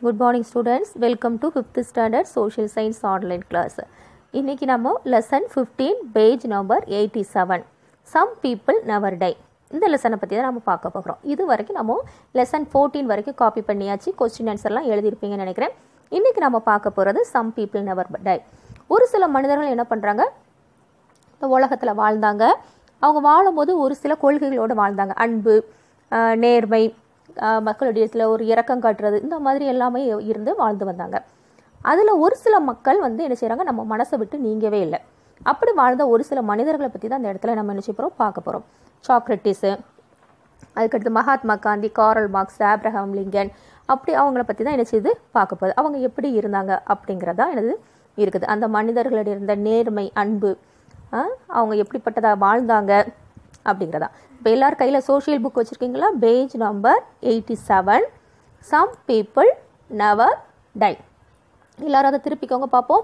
Good morning students welcome to fifth standard social science online class இன்றைக்கி நம்ம lesson fifteen page number eighty seven some people never die இந்த லெசனை பற்றி தான் நம்ம பார்க்க போகிறோம் இது வரைக்கும் நம்ம லெசன் ஃபோர்டீன் வரைக்கும் காப்பி பண்ணியாச்சு கொஸ்டின் ஆன்சர்லாம் எழுதியிருப்பீங்கன்னு நினைக்கிறேன் இன்றைக்கி நம்ம பார்க்க போகிறது சம் பீப்புள் நெவர் டை ஒரு சில மனிதர்கள் என்ன பண்ணுறாங்க இந்த உலகத்தில் வாழ்ந்தாங்க அவங்க வாழும்போது ஒரு சில கொள்கைகளோடு வாழ்ந்தாங்க அன்பு ஆஹ் நேர்மை ஆஹ் மக்களிடத்தில் ஒரு இரக்கம் காட்டுறது இந்த மாதிரி எல்லாமே இருந்து வாழ்ந்து வந்தாங்க அதில் ஒரு சில மக்கள் வந்து என்ன செய்கிறாங்க நம்ம மனசை விட்டு நீங்கவே இல்லை அப்படி வாழ்ந்த ஒரு சில மனிதர்களை பற்றி தான் அந்த இடத்துல நம்ம என்ன செய்ய போகிறோம் பார்க்க போகிறோம் சாக்ரட்டிஸு அதுக்கடுத்து Mahatma Gandhi Karl Marx Abraham Lincoln அப்படி அவங்கள பற்றி தான் என்ன செய்யுது பார்க்க போகுது அவங்க எப்படி இருந்தாங்க அப்படிங்கிறதா எனது இருக்குது அந்த மனிதர்களிடம் இருந்த நேர்மை அன்பு ஆ, அவங்க எப்படிப்பட்டதா வாழ்ந்தாங்க அப்படிங்கிறதா இப்போ எல்லார் கையில் சோஷியல் புக் வச்சுருக்கீங்களா page number eighty seven some people never die எல்லாரும் அதை திருப்பிக்கோங்க பார்ப்போம்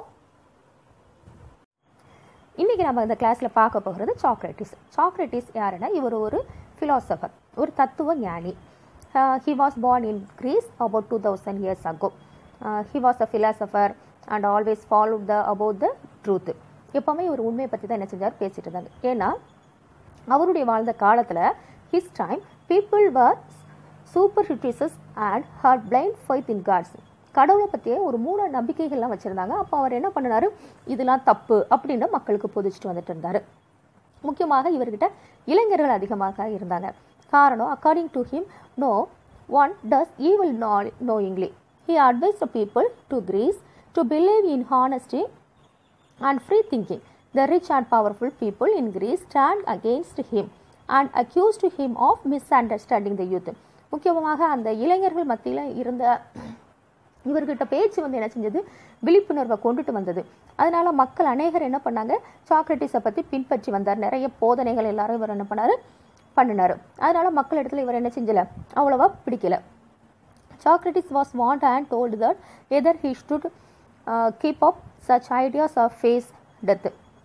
இன்றைக்கி நம்ம இந்த கிளாஸில் பார்க்க போகிறது சாக்ரட்டிஸ் சாக்ரட்டிஸ் யாருன்னா இவர் ஒரு ஃபிலாசபர் ஒரு தத்துவ ஞானி he was born in Greece about two thousand years ago he was a philosopher and always follow the about the truth எப்போவுமே ஒரு உண்மையை பற்றி தான் என்ன செஞ்சார் பேசிட்டு இருந்தாங்க ஏன்னா அவருடைய வாழ்ந்த காலத்தில் his time people were superstitious and had blind faith in gods கடவுளை பற்றியே ஒரு மூணு நம்பிக்கைகள்லாம் வச்சுருந்தாங்க அப்போ அவர் என்ன பண்ணினாரு இதெல்லாம் தப்பு அப்படின்னு மக்களுக்கு பொதிச்சிட்டு வந்துட்டு இருந்தார் முக்கியமாக இவர்கிட்ட இளைஞர்கள் அதிகமாக இருந்தாங்க காரணம் according to him no one does evil no knowingly he advise the people to Greece to believe in honesty and free thinking. The rich and powerful people in Greece stand against him and accused him of misunderstanding the youth. முக்கியமாக அந்த இளைஞர்கள் மத்தியில் இருந்த இவர்கிட்ட பேச்சு வந்து என்ன செஞ்சது விழிப்புணர்வை கொண்டுட்டு வந்தது அதனால மக்கள் அநேகர் என்ன பண்ணாங்க சாக்ரட்டிஸை பற்றி பின்பற்றி வந்தார் நிறைய போதனைகள் எல்லாரும் இவர் என்ன பண்ணாரு பண்ணினார் அதனால மக்கள் இடத்துல இவர் என்ன செஞ்சல அவ்வளவா பிடிக்கல Socrates was warned and told that either he should uh, keep up such ideas or face death.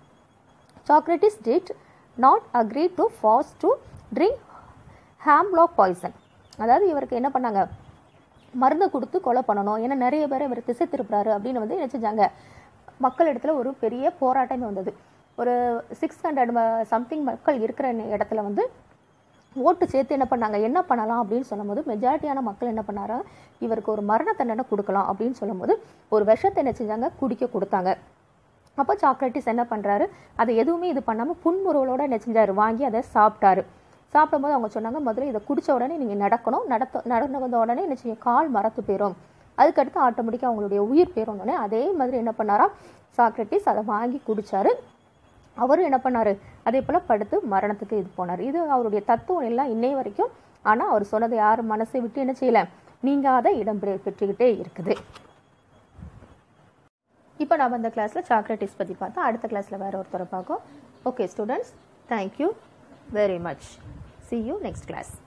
Socrates did not agree to force to drink hemlock poison. அதாவது இவருக்கு என்ன பண்ணாங்க மருந்தை கொடுத்து கொலை பண்ணணும் ஏன்னா நிறைய பேர் இவர் திசை திருப்புறாரு அப்படின்னு வந்து என்ன செஞ்சாங்க மக்கள் இடத்துல ஒரு பெரிய போராட்டமே வந்தது ஒரு சிக்ஸ் ஹண்ட்ரட் சம்திங் மக்கள் இருக்கிற இடத்துல வந்து ஓட்டு சேர்த்து என்ன பண்ணாங்க என்ன பண்ணலாம் அப்படின்னு சொல்லும்போது மெஜாரிட்டியான மக்கள் என்ன பண்ணாரா இவருக்கு ஒரு மரண தண்டனை கொடுக்கலாம் அப்படின்னு சொல்லும்போது ஒரு விஷத்தை என்ன செஞ்சாங்க குடிக்க கொடுத்தாங்க அப்போ சாக்ரட்டிஸ் என்ன பண்ணுறாரு அதை எதுவுமே இது பண்ணாமல் புன்முறுவலோட என்ன செஞ்சாரு வாங்கி அதை சாப்பிட்டாரு சாப்பிடும்போது அவங்க சொன்னாங்க முதல்ல இதை குடிச்ச உடனே நீங்கள் நடக்கணும் நடத்த நடந்து வந்த உடனே என்ன செய்யும் கால் மரத்து போயிடும் அதுக்கடுத்து ஆட்டோமேட்டிக்காக அவங்களுடைய உயிர் போயிடும் உடனே அதே மாதிரி என்ன பண்ணாராம் சாக்ரட்டிஸ் அதை வாங்கி குடிச்சாரு அவரும் என்ன பண்ணாரு அதே போல் படுத்து மரணத்துக்கு இது போனார் இது அவருடைய தத்துவம் எல்லாம் இன்னை வரைக்கும் ஆனால் அவர் சொன்னதை யார் மனசை விட்டு என்ன செய்யல நீங்காத இடம் பெ- பெற்றுக்கிட்டே இருக்குது இப்போ நம்ம இந்த கிளாஸில் சாக்ரட்டிஸ் பற்றி பார்த்தா அடுத்த கிளாஸில் வேற ஒருத்தரை பார்க்கோம் okay students thank you very much see you next class